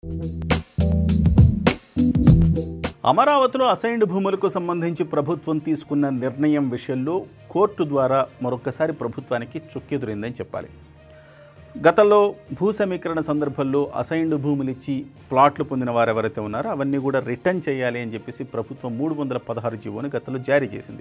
అమరావతిలో అసైన్డ్ భూములకు సంబంధించి ప్రభుత్వం తీసుకున్న నిర్ణయం విషయంలో కోర్టు ద్వారా మరొకసారి ప్రభుత్వానికి చుక్కెదురైందని చెప్పాలి గతంలో భూ సమీకరణ సందర్భంలో అసైన్డ్ భూములు ఇచ్చి ప్లాట్లు పొందిన వారు ఎవరైతే ఉన్నారో అవన్నీ కూడా రిటర్న్ చేయాలి అని చెప్పేసి ప్రభుత్వం మూడు వందల పదహారు జీవోను గతంలో జారీ చేసింది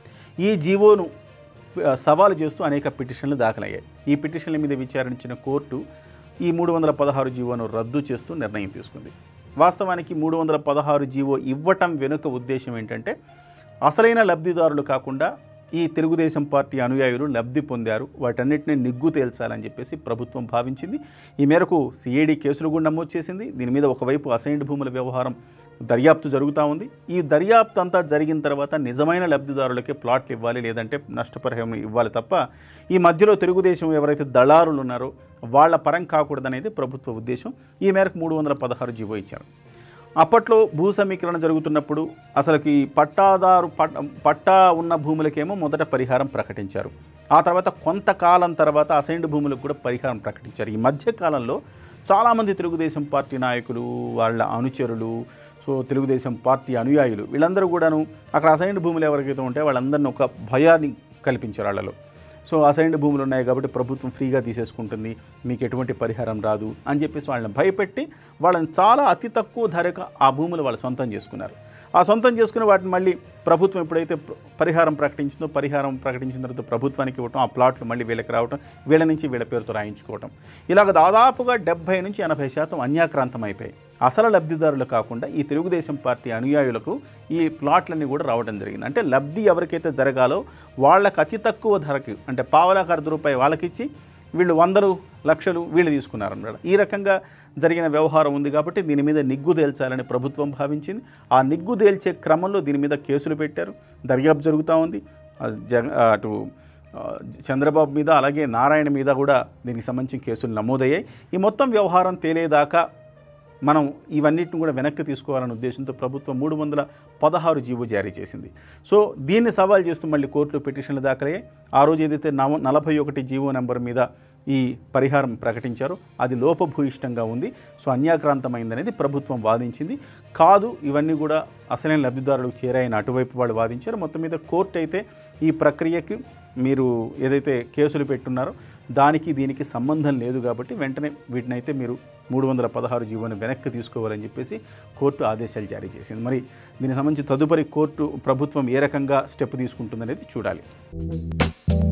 ఈ జీవోను ఆ, సవాలు చేస్తూ అనేక పిటిషన్లు దాఖలయ్యాయి ఈ పిటిషన్ల మీద విచారించిన కోర్టు ఈ మూడు వందల పదహారు జీవోను రద్దు చేస్తూ నిర్ణయం తీసుకుంది వాస్తవానికి మూడు వందల పదహారు జీవో ఇవ్వటం వెనుక ఉద్దేశం ఏంటంటే అసలైన లబ్ధిదారులు కాకుండా ఈ తెలుగుదేశం పార్టీ అనుయాయులు లబ్ధి పొందారు వాటన్నిటిని నిగ్గు తేల్చాలని చెప్పేసి ప్రభుత్వం భావించింది ఈ మేరకు సిఐడి కేసులు కూడా నమోదు చేసింది దీని మీద ఒకవైపు అసైన్డ్ భూముల వ్యవహారం దర్యాప్తు జరుగుతూ ఉంది ఈ దర్యాప్తు అంతా జరిగిన తర్వాత నిజమైన లబ్ధిదారులకే ప్లాట్లు ఇవ్వాలి లేదంటే నష్టపరిహారం ఇవ్వాలి తప్ప ఈ మధ్యలో తెలుగుదేశం ఎవరైతే దళారులు ఉన్నారో వాళ్ళ పరం కాకూడదనేది ప్రభుత్వ ఉద్దేశం ఈ మేరకు మూడు వందల పదహారు జీవో ఇచ్చారు అప్పట్లో భూ సమీకరణ జరుగుతున్నప్పుడు అసలుకి పట్టాదారు పట్ పట్టా ఉన్న భూములకేమో మొదట పరిహారం ప్రకటించారు ఆ తర్వాత కొంతకాలం తర్వాత అసైన్డ్ భూములకు కూడా పరిహారం ప్రకటించారు ఈ మధ్య కాలంలో చాలామంది తెలుగుదేశం పార్టీ నాయకులు వాళ్ళ అనుచరులు సో తెలుగుదేశం పార్టీ అనుయాయులు వీళ్ళందరూ కూడాను అక్కడ అసైన్డ్ భూములు ఎవరికైతే ఉంటే వాళ్ళందరినీ ఒక భయాన్ని కల్పించారు వాళ్ళలో సో అసైన్డ్ భూములు ఉన్నాయి కాబట్టి ప్రభుత్వం ఫ్రీగా తీసేసుకుంటుంది మీకు ఎటువంటి పరిహారం రాదు అని చెప్పేసి వాళ్ళని భయపెట్టి వాళ్ళని చాలా అతి తక్కువ ధరకు ఆ భూములు వాళ్ళు సొంతం చేసుకున్నారు ఆ సొంతం చేసుకుని వాటిని మళ్ళీ ప్రభుత్వం ఎప్పుడైతే ప్ర- పరిహారం ప్రకటించిందో పరిహారం ప్రకటించిన తర్వాత ప్రభుత్వానికి ఇవ్వటం ఆ ప్లాట్లు మళ్ళీ వీళ్ళకి రావటం వీళ్ళ నుంచి వీళ్ళ పేరుతో రాయించుకోవటం ఇలాగ దాదాపుగా డెబ్బై నుంచి ఎనభై శాతం అన్యాక్రాంతం అయిపోయాయి అసలు లబ్ధిదారులు కాకుండా ఈ తెలుగుదేశం పార్టీ అనుయాయులకు ఈ ప్లాట్లన్నీ కూడా రావడం జరిగింది అంటే లబ్ధి ఎవరికైతే జరగాలో వాళ్ళకి అతి తక్కువ ధరకి అంటే పావలాకు అర్ధ రూపాయి వాళ్ళకిచ్చి వీళ్ళు వందలు లక్షలు వీళ్ళు తీసుకున్నారన్నమాట ఈ రకంగా జరిగిన వ్యవహారం ఉంది కాబట్టి దీని మీద నిగ్గు తేల్చాలని ప్రభుత్వం భావించింది ఆ నిగ్గు తేల్చే క్రమంలో దీని మీద కేసులు పెట్టారు దర్యాప్తు జరుగుతూ ఉంది ఆ జగ అటు ఆ, చంద్రబాబు మీద అలాగే నారాయణ మీద కూడా దీనికి సంబంధించిన కేసులు నమోదయ్యాయి ఈ మొత్తం వ్యవహారం తేలేదాకా మనం ఇవన్నిటిని కూడా వెనక్కి తీసుకోవాలనే ఉద్దేశంతో ప్రభుత్వం మూడు వందల పదహారు జీవో జారీ చేసింది సో దీన్ని సవాల్ చేస్తూ మళ్ళీ కోర్టులో పిటిషన్లు దాఖలయ్యాయి ఆ రోజు ఏదైతే నవ నలభై ఒకటి జీవో నెంబర్ మీద ఈ పరిహారం ప్రకటించారో అది లోపభూయిష్టంగా ఉంది సో అన్యాక్రాంతమైందనేది ప్రభుత్వం వాదించింది కాదు ఇవన్నీ కూడా అసలైన లబ్ధిదారులకు చేరాయని అటువైపు వాళ్ళు వాదించారు మొత్తం మీద కోర్టు అయితే ఈ ప్రక్రియకి మీరు ఏదైతే కేసులు పెట్టున్నారో దానికి దీనికి సంబంధం లేదు కాబట్టి వెంటనే వీటినైతే మీరు మూడు వందల పదహారు జీవోని వెనక్కి తీసుకోవాలని చెప్పేసి కోర్టు ఆదేశాలు జారీ చేసింది మరి దీనికి సంబంధించి తదుపరి కోర్టు ప్రభుత్వం ఏ రకంగా స్టెప్ తీసుకుంటుందనేది చూడాలి